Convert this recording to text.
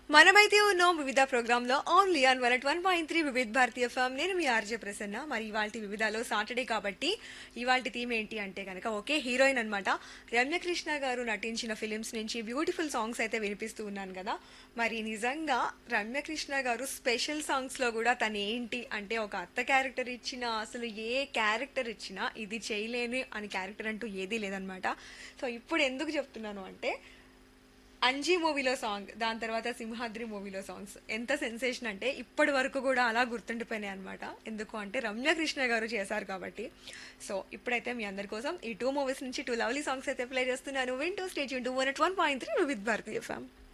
మనమైతే ఉన్నాం వివిధ ప్రోగ్రామ్ లో only on one one point three Vividh Bharati form నేను మీ ఆర్జే ప్రసన్న మరి ఇవాళ వివిధలో సాటర్డే కాబట్టి ఇవాళ థీమ్ ఏంటి అంటే కనుక ఒకే హీరోయిన్ అనమాట రమ్యకృష్ణ గారు నటించిన ఫిలిమ్స్ నుంచి బ్యూటిఫుల్ సాంగ్స్ అయితే వినిపిస్తూ ఉన్నాను కదా మరి నిజంగా రమ్యకృష్ణ గారు స్పెషల్ సాంగ్స్ లో కూడా తను ఏంటి అంటే ఒక అత్త క్యారెక్టర్ ఇచ్చినా అసలు ఏ క్యారెక్టర్ ఇచ్చినా ఇది చేయలేని అని క్యారెక్టర్ అంటూ ఏదీ లేదనమాట సో ఇప్పుడు ఎందుకు చెప్తున్నాను అంటే అంజీ మూవీలో సాంగ్ దాని తర్వాత సింహాద్రి మూవీలో సాంగ్స్ ఎంత సెన్సేషన్ అంటే ఇప్పటి వరకు కూడా అలా గుర్తుండిపోయినాయి అనమాట ఎందుకు అంటే రమ్యకృష్ణ గారు చేశారు కాబట్టి సో ఇప్పుడైతే మీ అందరి కోసం ఈ టూ మూవీస్ నుంచి టూ లవ్లీ సాంగ్స్ అయితే ప్లే చేస్తున్నాను వింటూ stage into one one point three with Bharati ఫ్యామ్